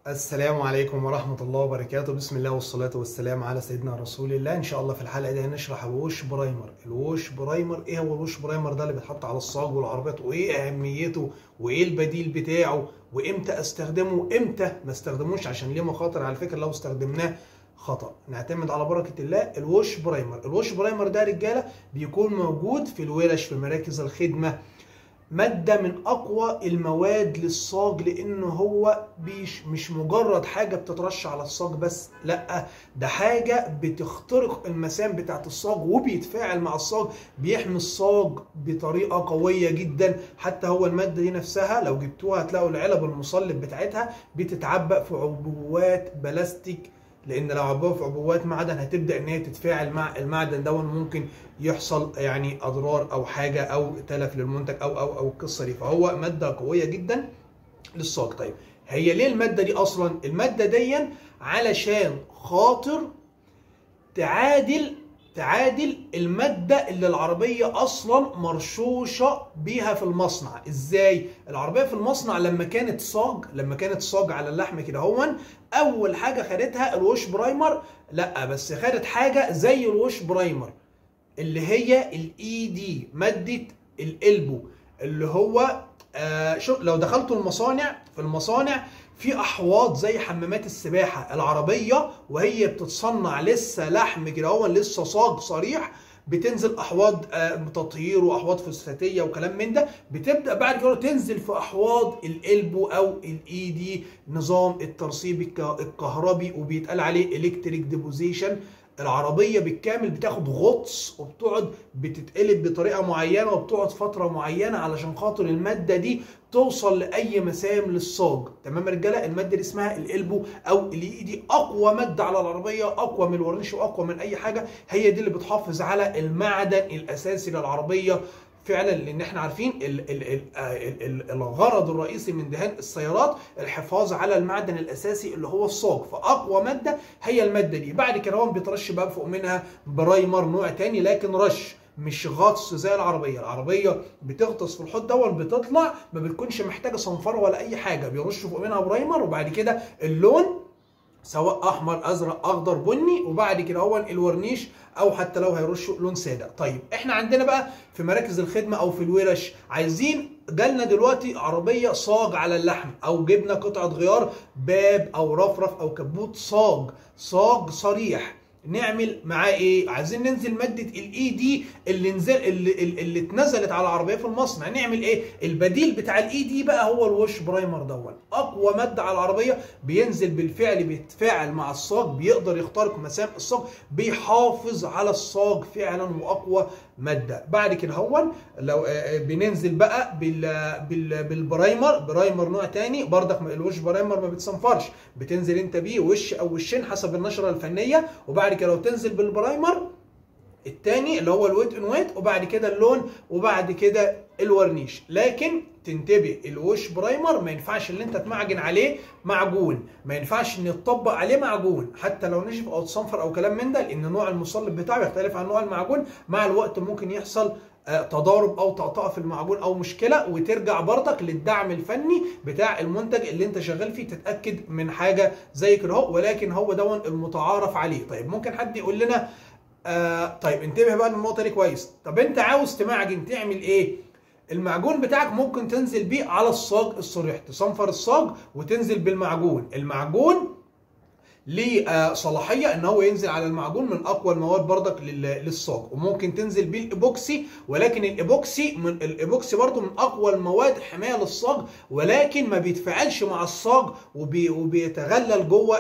السلام عليكم ورحمة الله وبركاته بسم الله والصلاة والسلام على سيدنا رسول الله إن شاء الله في الحلقة دي هنشرح الوش برايمر الوش برايمر إيه هو الوش برايمر ده اللي بيتحط على الصاج والعربيات وإيه أهميته وإيه البديل بتاعه وإمتى أستخدمه وإمتى ما استخدموش عشان ليه مخاطر على فكرة لو استخدمناه خطأ نعتمد على بركة الله الوش برايمر الوش برايمر ده رجالة بيكون موجود في الورش في مراكز الخدمة مادة من أقوى المواد للصاج لأنه هو بيش مش مجرد حاجة بتترش على الصاج بس لأ ده حاجة بتخترق المسام بتاعت الصاج وبيتفاعل مع الصاج بيحمي الصاج بطريقة قوية جدا حتى هو المادة دي نفسها لو جبتوها هتلاقوا العلب المصلب بتاعتها بتتعبأ في عبوات بلاستيك لان لو عبوها في عبوات معدن هتبدا ان هي تتفاعل مع المعدن ده ممكن يحصل يعني اضرار او حاجه او تلف للمنتج او او او القصه دي فهو ماده قويه جدا للصاج طيب هي ليه الماده دي اصلا الماده دي علشان خاطر تعادل تعادل المادة اللي العربية أصلا مرشوشة بيها في المصنع إزاي؟ العربية في المصنع لما كانت صاج لما كانت صاج على اللحم كده هون أول حاجة خدتها الوش برايمر لأ بس خدت حاجة زي الوش برايمر اللي هي الإي دي مادة الإلبو اللي هو آه شو لو دخلتوا المصانع في المصانع في احواض زي حمامات السباحه العربيه وهي بتتصنع لسه لحم كده هو لسه صاج صريح بتنزل احواض تطهير واحواض فوسفاتيه وكلام من ده بتبدا بعد كده تنزل في احواض الالبو او الاي دي نظام الترسيب الكهربي وبيتقال عليه الكتريك ديبوزيشن العربية بالكامل بتاخد غطس وبتقعد بتتقلب بطريقة معينة وبتقعد فترة معينة علشان خاطر المادة دي توصل لأي مسام للصاج تمام يا رجالة المادة دي اسمها القلبو أو اللي دي أقوى مادة على العربية أقوى من الورنيش وأقوى من أي حاجة هي دي اللي بتحافظ على المعدن الأساسي للعربية فعلا لان احنا عارفين ال ال ال ال الغرض الرئيسي من دهان السيارات الحفاظ على المعدن الاساسي اللي هو الصاج فاقوى ماده هي الماده دي بعد كده هو بيترش بقى فوق منها برايمر نوع تاني لكن رش مش غطس زي العربيه العربيه بتغطس في الحوض دون بتطلع ما بتكونش محتاجه صنفره ولا اي حاجه بيرشوا فوق منها برايمر وبعد كده اللون سواء احمر ازرق اخضر بني وبعد كده هو الورنيش او حتى لو هيرشوا لون ساده طيب احنا عندنا بقى في مراكز الخدمه او في الورش عايزين جالنا دلوقتي عربيه صاج على اللحم او جبنا قطعه غيار باب او رفرف او كبوت صاج صاج صريح نعمل معاه ايه؟ عايزين ننزل ماده الاي دي اللي نزل اللي, اللي اتنزلت على العربيه في المصنع نعمل ايه؟ البديل بتاع الاي دي بقى هو الوش برايمر دون اقوى ماده على العربيه بينزل بالفعل بيتفاعل مع الصاج بيقدر يخترق مسام الصاج بيحافظ على الصاج فعلا واقوى ماده بعد كده هون لو بننزل بقى بال بال بالبرايمر برايمر نوع تاني برضك الوش برايمر ما بتصنفرش بتنزل انت بيه وش او وشين حسب النشره الفنيه وبعد كده لو تنزل بالبرايمر التاني اللي هو الويت ان ويت وبعد كده اللون وبعد كده الورنيش لكن تنتبه الوش برايمر ما ينفعش اللي انت تمعجن عليه معجون ما ينفعش ان يتطبق عليه معجون حتى لو نشف او تصنفر او كلام من ده لان نوع المصلب بتاعه يختلف عن نوع المعجون مع الوقت ممكن يحصل تضارب او طقطقه في المعجون او مشكله وترجع برضك للدعم الفني بتاع المنتج اللي انت شغال فيه تتاكد من حاجه زي كده اهو ولكن هو دون المتعارف عليه طيب ممكن حد يقول لنا آه طيب انتبه بقى للنقطه دي كويس طب انت عاوز تمعجن تعمل ايه المعجون بتاعك ممكن تنزل بيه على الصاج الصريح تصنفر الصاج وتنزل بالمعجون المعجون ليه صلاحيه ان هو ينزل على المعجون من اقوى المواد بردك للصاج وممكن تنزل بيه الايبوكسي ولكن الايبوكسي من الايبوكسي برضه من اقوى المواد حمايه للصاج ولكن ما بيتفاعلش مع الصاج وبي وبيتغلل جوه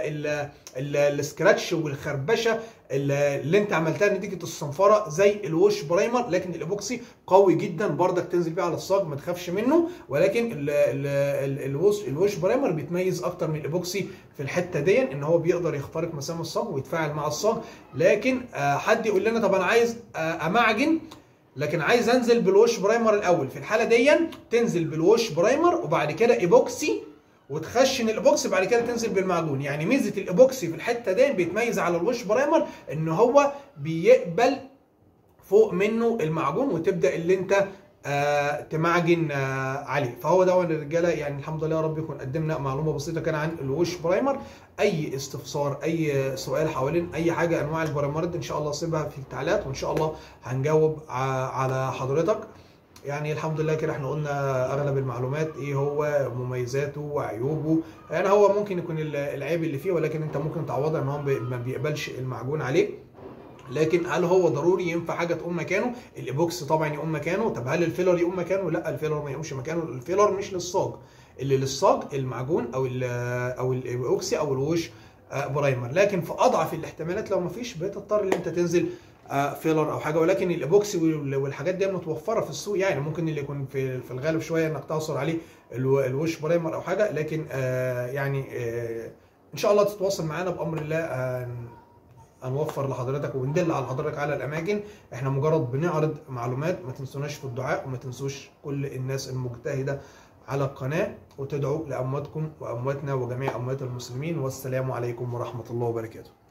السكراتش والخربشه اللي انت عملتها نتيجه الصنفره زي الوش برايمر لكن الايبوكسي قوي جدا بردك تنزل بيه على الصاج ما تخافش منه ولكن ال ال ال الوش الوش برايمر بيتميز اكتر من الايبوكسي في الحته دي ان هو بيقدر يخترق مسام الصاج ويتفاعل مع الصاج لكن آه حد يقول لنا طب انا عايز آه امعجن لكن عايز انزل بالوش برايمر الاول في الحاله دي تنزل بالوش برايمر وبعد كده ايبوكسي وتخشن الايبوكسي بعد كده تنزل بالمعجون يعني ميزه الايبوكسي في الحته دي بيتميز على الوش برايمر ان هو بيقبل فوق منه المعجون وتبدا اللي انت آه تمعجن آه عليه فهو ده الرجاله يعني الحمد لله يا رب يكون قدمنا معلومه بسيطه كده عن الوش برايمر اي استفسار اي سؤال حوالين اي حاجه انواع البرايمرات ان شاء الله سيبها في التعليقات وان شاء الله هنجاوب ع- على حضرتك يعني الحمد لله كده احنا قلنا اغلب المعلومات ايه هو مميزاته وعيوبه يعني هو ممكن يكون ال- العيب اللي فيه ولكن انت ممكن تعوضها ان هو بي- ما بيقبلش المعجون عليه لكن هل هو ضروري ينفع حاجه تقوم مكانه الايبوكس طبعا يقوم مكانه طب هل الفيلر يقوم مكانه لا الفيلر ما يقومش مكانه الفيلر مش للصاج اللي للصاج المعجون او ال او الايبوكسي او الوش آه، برايمر لكن في اضعف الاحتمالات لو ما فيش بتضطر ان انت تنزل آه، فيلر او حاجه ولكن الايبوكسي وال- والحاجات دي متوفره في السوق يعني ممكن اللي يكون في في الغالب شويه انك تعصر عليه الو- الوش برايمر او حاجه لكن آه، يعني آه، ان شاء الله تتواصل معانا بامر الله آه، هنوفر لحضرتك وندل على حضرتك على الاماكن احنا مجرد بنعرض معلومات ما تنسوناش في الدعاء وما تنسوش كل الناس المجتهده على القناه وتدعوا لامواتكم وامواتنا وجميع اموات المسلمين والسلام عليكم ورحمه الله وبركاته